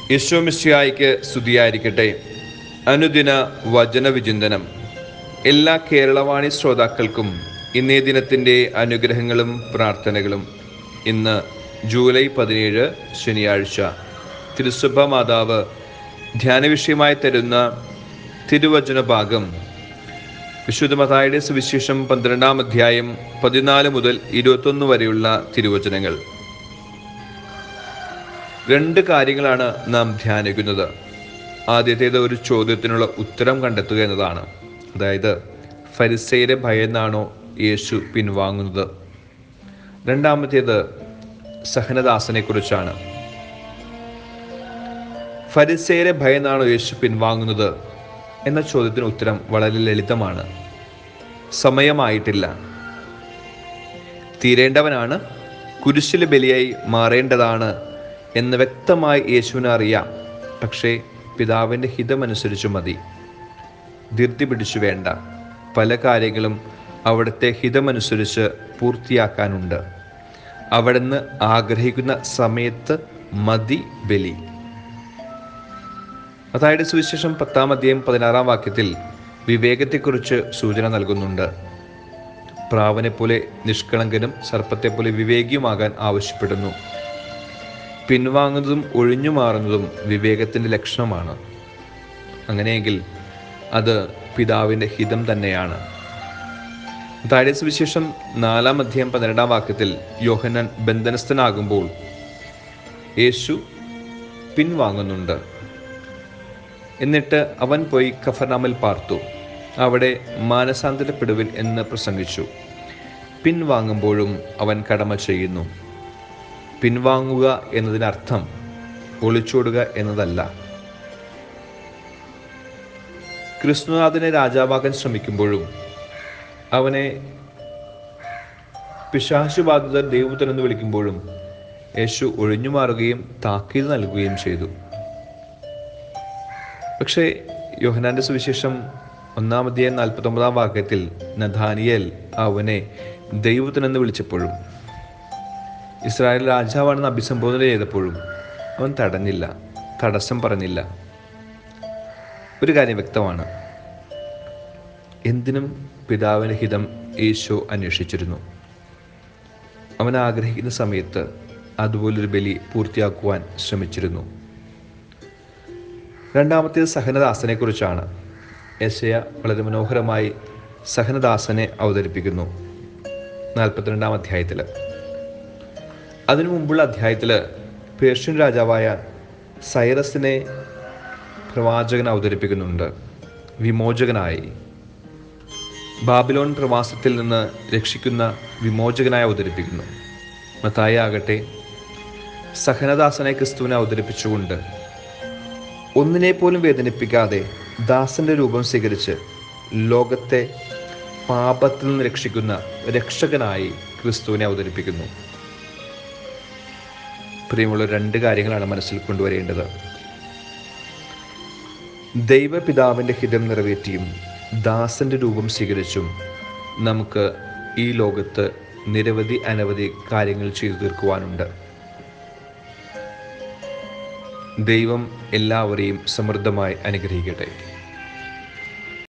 യശോമിശിയായിക്ക് സ്തുതിയായിരിക്കട്ടെ അനുദിന വചന വിചിന്തനം എല്ലാ കേരളവാണി ശ്രോതാക്കൾക്കും ഇന്നേ ദിനത്തിൻ്റെ അനുഗ്രഹങ്ങളും പ്രാർത്ഥനകളും ഇന്ന് ജൂലൈ പതിനേഴ് ശനിയാഴ്ച തിരുസഭ മാതാവ് ധ്യാനവിഷയമായി തരുന്ന തിരുവചന ഭാഗം വിശുദ്ധ മതായുടെ സുവിശേഷം പന്ത്രണ്ടാം അധ്യായം പതിനാല് മുതൽ ഇരുപത്തൊന്ന് വരെയുള്ള തിരുവചനങ്ങൾ രണ്ട് കാര്യങ്ങളാണ് നാം ധ്യാനിക്കുന്നത് ആദ്യത്തേത് ഒരു ചോദ്യത്തിനുള്ള ഉത്തരം കണ്ടെത്തുക എന്നതാണ് അതായത് ഫരിസൈരെ ഭയന്നാണോ യേശു പിൻവാങ്ങുന്നത് രണ്ടാമത്തേത് സഹനദാസനെ കുറിച്ചാണ് ഫരിസേരെ ഭയന്നാണോ യേശു പിൻവാങ്ങുന്നത് എന്ന ചോദ്യത്തിന് ഉത്തരം വളരെ ലളിതമാണ് സമയമായിട്ടില്ല തീരേണ്ടവനാണ് കുരിശിൽ ബലിയായി മാറേണ്ടതാണ് എന്ന് വ്യക്തമായി യേശുവിന് അറിയാം പക്ഷേ പിതാവിൻ്റെ ഹിതമനുസരിച്ച് മതി ധൃതി പിടിച്ചു വേണ്ട പല കാര്യങ്ങളും അവിടുത്തെ ഹിതമനുസരിച്ച് പൂർത്തിയാക്കാനുണ്ട് അവിടുന്ന് ആഗ്രഹിക്കുന്ന സമയത്ത് മതി ബലി അതായത് സുവിശേഷം പത്താം അധ്യായം പതിനാറാം വാക്യത്തിൽ വിവേകത്തെക്കുറിച്ച് സൂചന നൽകുന്നുണ്ട് പ്രാവനെ പോലെ നിഷ്കളങ്കനും സർപ്പത്തെ പോലെ വിവേകിയുമാകാൻ ആവശ്യപ്പെടുന്നു പിൻവാങ്ങുന്നതും ഒഴിഞ്ഞു മാറുന്നതും വിവേകത്തിൻ്റെ ലക്ഷണമാണ് അങ്ങനെയെങ്കിൽ അത് പിതാവിൻ്റെ ഹിതം തന്നെയാണ് താഴെ സുവിശേഷം നാലാം അധ്യായം പന്ത്രണ്ടാം വാക്യത്തിൽ യോഹന്നാൻ ബന്ധനസ്ഥനാകുമ്പോൾ യേശു പിൻവാങ്ങുന്നുണ്ട് എന്നിട്ട് അവൻ പോയി കഫർനാമിൽ പാർത്തു അവിടെ മാനസാന്തരപ്പെടുവിൻ എന്ന് പ്രസംഗിച്ചു പിൻവാങ്ങുമ്പോഴും അവൻ കടമ ചെയ്യുന്നു പിൻവാങ്ങുക എന്നതിനർത്ഥം ഒളിച്ചോടുക എന്നതല്ല കൃഷ്ണനാഥനെ രാജാവാക്കാൻ ശ്രമിക്കുമ്പോഴും അവനെ പിശാശുബാധിത ദൈവത്തൻ എന്ന് വിളിക്കുമ്പോഴും യേശു ഒഴിഞ്ഞു മാറുകയും താക്കീത് നൽകുകയും ചെയ്തു പക്ഷേ യോഹനാന്റെ സുവിശേഷം ഒന്നാമതേ നാൽപ്പത്തൊമ്പതാം വാക്യത്തിൽ നഥാനിയൽ അവനെ ദൈവത്തിനെന്ന് വിളിച്ചപ്പോഴും ഇസ്രായേൽ രാജാവാണെന്ന് അഭിസംബോധന ചെയ്തപ്പോഴും അവൻ തടഞ്ഞില്ല തടസ്സം പറഞ്ഞില്ല ഒരു കാര്യം വ്യക്തമാണ് എന്തിനും പിതാവിൻ്റെ ഹിതം ഈശോ അന്വേഷിച്ചിരുന്നു അവൻ ആഗ്രഹിക്കുന്ന സമയത്ത് അതുപോലൊരു ബലി പൂർത്തിയാക്കുവാൻ ശ്രമിച്ചിരുന്നു രണ്ടാമത്തേത് സഹനദാസനെ കുറിച്ചാണ് യശയ വളരെ മനോഹരമായി സഹനദാസനെ അവതരിപ്പിക്കുന്നു നാൽപ്പത്തിരണ്ടാം അധ്യായത്തിൽ അതിനു മുമ്പുള്ള അധ്യായത്തിൽ പേർഷ്യൻ രാജാവായ സൈറസിനെ പ്രവാചകൻ അവതരിപ്പിക്കുന്നുണ്ട് വിമോചകനായി ബാബിലോൺ പ്രവാസത്തിൽ നിന്ന് രക്ഷിക്കുന്ന വിമോചകനായി അവതരിപ്പിക്കുന്നു മത്തായി ആകട്ടെ സഹനദാസനെ ക്രിസ്തുവിനെ അവതരിപ്പിച്ചുകൊണ്ട് ഒന്നിനെ പോലും വേദനിപ്പിക്കാതെ ദാസന്റെ രൂപം സ്വീകരിച്ച് ലോകത്തെ പാപത്തിൽ നിന്ന് രക്ഷിക്കുന്ന രക്ഷകനായി ക്രിസ്തുവിനെ അവതരിപ്പിക്കുന്നു പ്രിയമുള്ള രണ്ട് കാര്യങ്ങളാണ് മനസ്സിൽ കൊണ്ടുവരേണ്ടത് ദൈവപിതാവിൻ്റെ ഹിതം നിറവേറ്റിയും ദാസന്റെ രൂപം സ്വീകരിച്ചും നമുക്ക് ഈ ലോകത്ത് നിരവധി അനവധി കാര്യങ്ങൾ ചെയ്തു തീർക്കുവാനുണ്ട് ദൈവം എല്ലാവരെയും സമൃദ്ധമായി അനുഗ്രഹിക്കട്ടെ